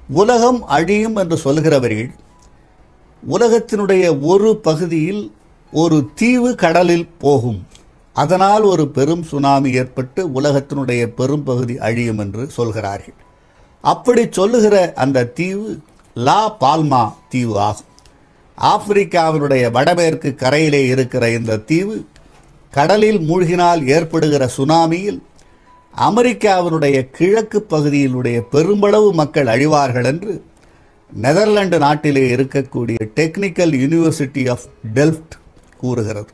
உலகம் அழியும் என்று சொல்கிறவர்கள் உலகத்தினுடைய ஒரு பகுதியில் ஒரு தீவு கடலில் போகும் அதனால் ஒரு பெரும் சுனாமி ஏற்பட்டு உலகத்தினுடைய பெரும் பகுதி அழியும் என்று சொல்கிறார்கள் அப்படி சொல்லுகிற அந்த தீவு லா பால்மா தீவு ஆகும் ஆப்பிரிக்காவினுடைய வடமேற்கு கரையிலே இருக்கிற இந்த தீவு கடலில் மூழ்கினால் ஏற்படுகிற சுனாமியில் அமெரிக்காவினுடைய கிழக்கு பகுதியிலுடைய பெரும்பளவு மக்கள் அழிவார்கள் என்று நெதர்லாந்து நாட்டிலே இருக்கக்கூடிய டெக்னிக்கல் யூனிவர்சிட்டி ஆஃப் டெல்ஃப்ட் கூறுகிறது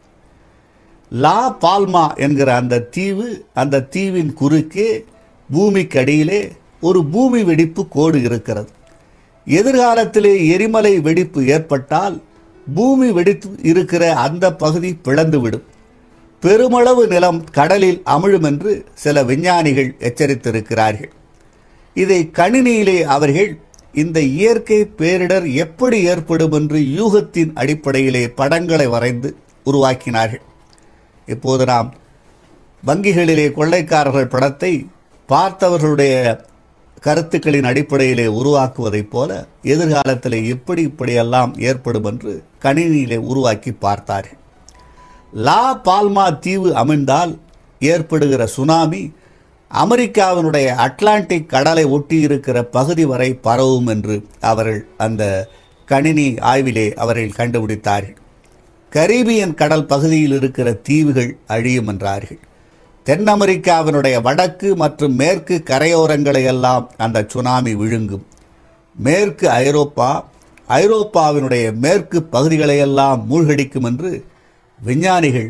லா பால்மா என்கிற அந்த தீவு அந்த தீவின் குறுக்கே பூமிக்கு அடியிலே ஒரு பூமி வெடிப்பு கோடு இருக்கிறது எதிர்காலத்திலே எரிமலை வெடிப்பு ஏற்பட்டால் பூமி வெடித்து இருக்கிற அந்த பகுதி பிளந்துவிடும் பெருமளவு நிலம் கடலில் அமிழும் என்று சில விஞ்ஞானிகள் எச்சரித்திருக்கிறார்கள் இதை கணினியிலே அவர்கள் இந்த இயற்கை பேரிடர் எப்படி ஏற்படும் என்று யூகத்தின் அடிப்படையிலே படங்களை வரைந்து உருவாக்கினார்கள் இப்போது நாம் வங்கிகளிலே கொள்ளைக்காரர்கள் படத்தை பார்த்தவர்களுடைய கருத்துக்களின் அடிப்படையிலே உருவாக்குவதைப் போல எதிர்காலத்தில் எப்படி இப்படியெல்லாம் ஏற்படும் என்று கணினியிலே உருவாக்கி பார்த்தார்கள் லா பால்மா தீவு அமைந்தால் ஏற்படுகிற சுனாமி அமெரிக்காவினுடைய அட்லாண்டிக் கடலை ஒட்டி இருக்கிற பகுதி வரை பரவும் என்று அவர்கள் அந்த கணினி ஆய்விலே அவர்கள் கண்டுபிடித்தார்கள் கரீபியன் கடல் பகுதியில் இருக்கிற தீவுகள் அழியும் என்றார்கள் தென் அமெரிக்காவினுடைய வடக்கு மற்றும் மேற்கு கரையோரங்களை எல்லாம் அந்த சுனாமி விழுங்கும் மேற்கு ஐரோப்பா ஐரோப்பாவினுடைய மேற்கு பகுதிகளையெல்லாம் மூழ்கடிக்கும் என்று விஞ்ஞானிகள்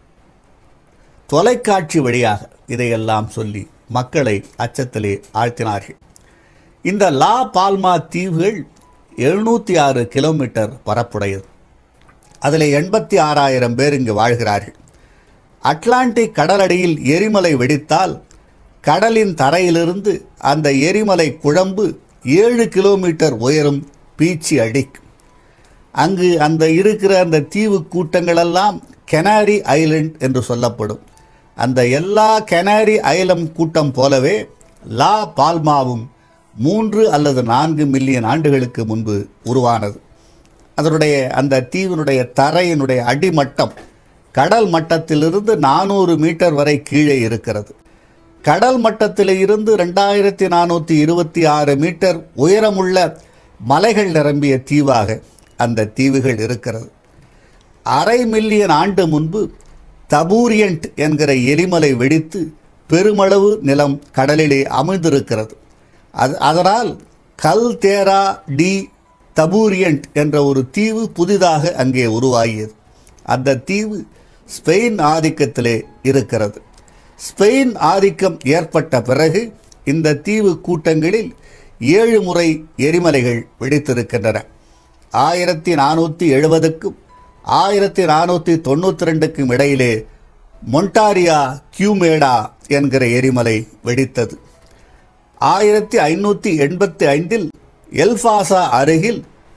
தொலைக்காட்சி வழியாக இதையெல்லாம் சொல்லி மக்களை அச்சத்திலே ஆழ்த்தினார்கள் இந்த லா பால்மா தீவுகள் எழுநூற்றி ஆறு கிலோமீட்டர் பரப்புடையது அதில் எண்பத்தி ஆறாயிரம் பேர் இங்கு வாழ்கிறார்கள் அட்லாண்டிக் கடலடியில் எரிமலை வெடித்தால் கடலின் தரையிலிருந்து அந்த எரிமலை குழம்பு ஏழு கிலோமீட்டர் உயரம் பீச்சி அடிக்கும் அங்கு அந்த இருக்கிற அந்த தீவு கூட்டங்களெல்லாம் கெனாரி ஐலண்ட் என்று சொல்லப்படும் அந்த எல்லா கெனாரி ஐலம் கூட்டம் போலவே லா பால்மாவும் மூன்று அல்லது நான்கு மில்லியன் ஆண்டுகளுக்கு முன்பு உருவானது அதனுடைய அந்த தீவினுடைய தரையினுடைய அடிமட்டம் கடல் மட்டத்திலிருந்து நானூறு மீட்டர் வரை கீழே இருக்கிறது கடல் மட்டத்தில் இருந்து ரெண்டாயிரத்தி நானூற்றி இருபத்தி ஆறு மீட்டர் உயரமுள்ள மலைகள் நிரம்பிய தீவாக அந்த தீவுகள் இருக்கிறது அரை மில்லியன் ஆண்டு முன்பு தபூரியன்ட் என்கிற எரிமலை வெடித்து பெருமளவு நிலம் கடலிலே அமிழ்ந்திருக்கிறது அது அதனால் கல் தேரா டி தபூரியன்ட் என்ற ஒரு தீவு புதிதாக அங்கே உருவாகியது அந்த தீவு ஸ்பெயின் ஆதிக்கத்திலே இருக்கிறது ஸ்பெயின் ஆதிக்கம் ஏற்பட்ட பிறகு இந்த தீவு கூட்டங்களில் ஏழு முறை எரிமலைகள் வெடித்திருக்கின்றன ஆயிரத்தி நானூற்றி எழுபதுக்கும் ஆயிரத்தி நானூற்றி தொண்ணூற்றி ரெண்டுக்கும் இடையிலே மொண்டாரியா கியூமேடா என்கிற எரிமலை வெடித்தது ஆயிரத்தி ஐநூற்றி எண்பத்தி ஐந்தில் எல்ஃபாசா அருகில்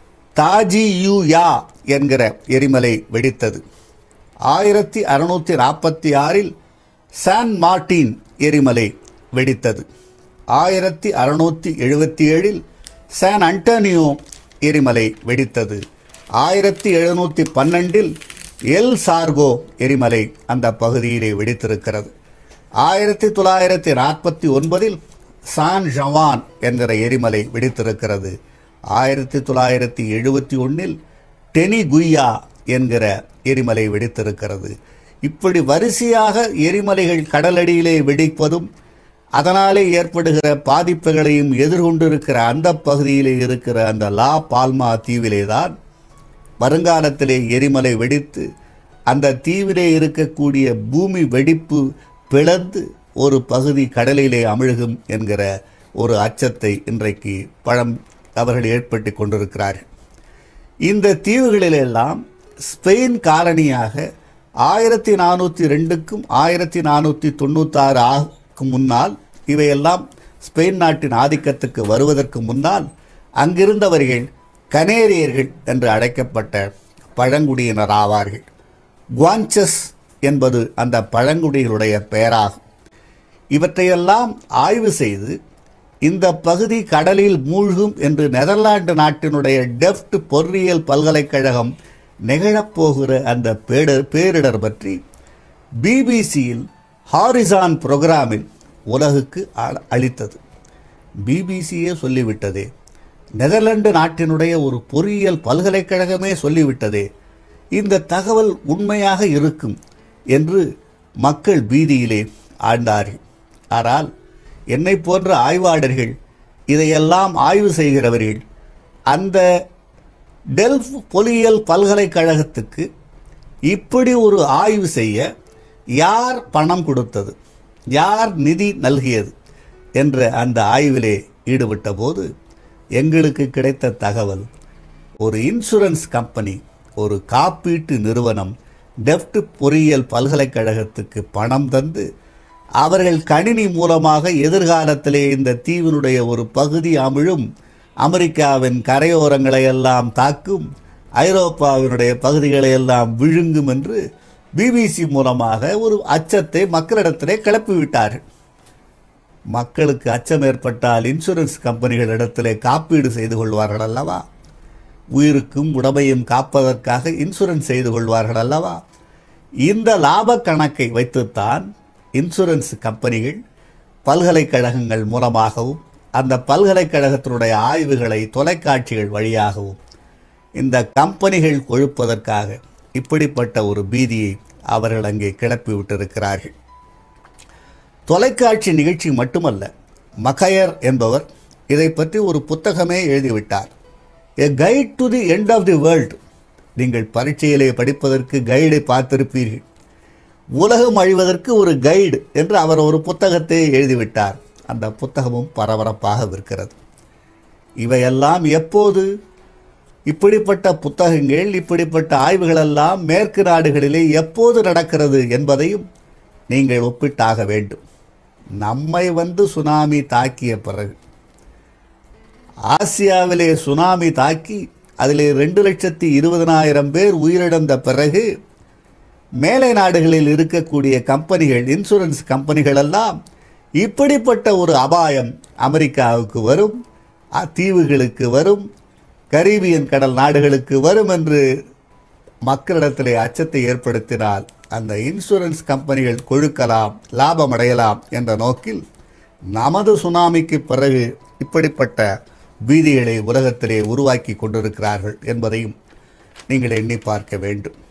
தாஜியூயா என்கிற எரிமலை வெடித்தது ஆயிரத்தி அறுநூற்றி நாற்பத்தி ஆறில் சான் மார்டின் எரிமலை வெடித்தது ஆயிரத்தி அறுநூற்றி எழுபத்தி ஏழில் சான் அண்டோனியோ எரிமலை வெடித்தது ஆயிரத்தி எழுநூற்றி பன்னெண்டில் எல் சார்கோ எரிமலை அந்த பகுதியிலே வெடித்திருக்கிறது ஆயிரத்தி தொள்ளாயிரத்தி நாற்பத்தி ஒன்பதில் சான் ஜவான் என்கிற எரிமலை வெடித்திருக்கிறது ஆயிரத்தி தொள்ளாயிரத்தி எழுபத்தி ஒன்றில் டெனி குய்யா என்கிற எரிமலை வெடித்திருக்கிறது இப்படி வரிசையாக எரிமலைகள் கடலடியிலே வெடிப்பதும் அதனாலே ஏற்படுகிற பாதிப்புகளையும் எதிர்கொண்டிருக்கிற அந்த பகுதியிலே இருக்கிற அந்த லா பால்மா தீவிலே தான் வருங்காலத்திலே எரிமலை வெடித்து அந்த தீவிலே இருக்கக்கூடிய பூமி வெடிப்பு பிளந்து ஒரு பகுதி கடலிலே அமிழ்கும் என்கிற ஒரு அச்சத்தை இன்றைக்கு பழம் அவர்கள் ஏற்பட்டு கொண்டிருக்கிறார்கள் இந்த தீவுகளிலெல்லாம் ஸ்பெயின் காலனியாக ஆயிரத்தி நானூற்றி ரெண்டுக்கும் ஆயிரத்தி நானூற்றி தொண்ணூத்தாறு ஆகும் முன்னால் இவையெல்லாம் ஸ்பெயின் நாட்டின் ஆதிக்கத்துக்கு வருவதற்கு முன்னால் அங்கிருந்தவர்கள் கனேரியர்கள் என்று அழைக்கப்பட்ட பழங்குடியினர் ஆவார்கள் குவான்சஸ் என்பது அந்த பழங்குடிகளுடைய பெயராகும் இவற்றையெல்லாம் ஆய்வு செய்து இந்த பகுதி கடலில் மூழ்கும் என்று நெதர்லாந்து நாட்டினுடைய டெஃப்ட் பொறியியல் பல்கலைக்கழகம் நிகழப்போகிற அந்த பேடர் பேரிடர் பற்றி பிபிசியில் ஹாரிசான் புரோகிராமில் உலகுக்கு அ- அளித்தது பிபிசியே சொல்லிவிட்டதே நெதர்லாந்து நாட்டினுடைய ஒரு பொறியியல் பல்கலைக்கழகமே சொல்லிவிட்டதே இந்த தகவல் உண்மையாக இருக்கும் என்று மக்கள் பீதியிலே ஆழ்ந்தார்கள் ஆனால் என்னை போன்ற ஆய்வாளர்கள் இதையெல்லாம் ஆய்வு செய்கிறவர்கள் அந்த டெல்ஃப் பொறியியல் பல்கலைக்கழகத்துக்கு இப்படி ஒரு ஆய்வு செய்ய யார் பணம் கொடுத்தது யார் நிதி நல்கியது என்ற அந்த ஆய்விலே ஈடுபட்ட போது எங்களுக்கு கிடைத்த தகவல் ஒரு இன்சூரன்ஸ் கம்பெனி ஒரு காப்பீட்டு நிறுவனம் டெஃப்ட் பொறியியல் பல்கலைக்கழகத்துக்கு பணம் தந்து அவர்கள் கணினி மூலமாக எதிர்காலத்திலே இந்த தீவினுடைய ஒரு பகுதி அமிழும் அமெரிக்காவின் கரையோரங்களை எல்லாம் தாக்கும் ஐரோப்பாவினுடைய பகுதிகளை எல்லாம் விழுங்கும் என்று பிபிசி மூலமாக ஒரு அச்சத்தை மக்களிடத்திலே கிளப்பிவிட்டார்கள் மக்களுக்கு அச்சம் ஏற்பட்டால் இன்சூரன்ஸ் கம்பெனிகளிடத்திலே காப்பீடு செய்து கொள்வார்கள் அல்லவா உயிருக்கும் உடமையும் காப்பதற்காக இன்சூரன்ஸ் செய்து கொள்வார்கள் அல்லவா இந்த லாப கணக்கை வைத்துத்தான் இன்சூரன்ஸ் கம்பெனிகள் பல்கலைக்கழகங்கள் மூலமாகவும் அந்த பல்கலைக்கழகத்தினுடைய ஆய்வுகளை தொலைக்காட்சிகள் வழியாகவும் இந்த கம்பெனிகள் கொழுப்பதற்காக இப்படிப்பட்ட ஒரு பீதியை அவர்கள் அங்கே கிளப்பி விட்டிருக்கிறார்கள் தொலைக்காட்சி நிகழ்ச்சி மட்டுமல்ல மகையர் என்பவர் இதை பற்றி ஒரு புத்தகமே எழுதிவிட்டார் a guide to the end of the world நீங்கள் பரீட்சையிலே படிப்பதற்கு கைடை பார்த்திருப்பீர்கள் உலகம் அழிவதற்கு ஒரு கைடு என்று அவர் ஒரு புத்தகத்தை எழுதிவிட்டார் அந்த புத்தகமும் பரபரப்பாக விற்கிறது இவையெல்லாம் எப்போது இப்படிப்பட்ட புத்தகங்கள் இப்படிப்பட்ட ஆய்வுகளெல்லாம் மேற்கு நாடுகளிலே எப்போது நடக்கிறது என்பதையும் நீங்கள் ஒப்பிட்டாக வேண்டும் நம்மை வந்து சுனாமி தாக்கிய பிறகு ஆசியாவிலே சுனாமி தாக்கி அதிலே ரெண்டு லட்சத்தி இருபதனாயிரம் பேர் உயிரிழந்த பிறகு மேலை நாடுகளில் இருக்கக்கூடிய கம்பெனிகள் இன்சூரன்ஸ் கம்பெனிகள் எல்லாம் இப்படிப்பட்ட ஒரு அபாயம் அமெரிக்காவுக்கு வரும் அ- தீவுகளுக்கு வரும் கரீபியன் கடல் நாடுகளுக்கு வரும் என்று மக்களிடத்திலே அச்சத்தை ஏற்படுத்தினால் அந்த இன்சூரன்ஸ் கம்பெனிகள் கொழுக்கலாம் லாபம் அடையலாம் என்ற நோக்கில் நமது சுனாமிக்கு பிறகு இப்படிப்பட்ட பீதிகளை உலகத்திலே உருவாக்கி கொண்டிருக்கிறார்கள் என்பதையும் நீங்கள் எண்ணி பார்க்க வேண்டும்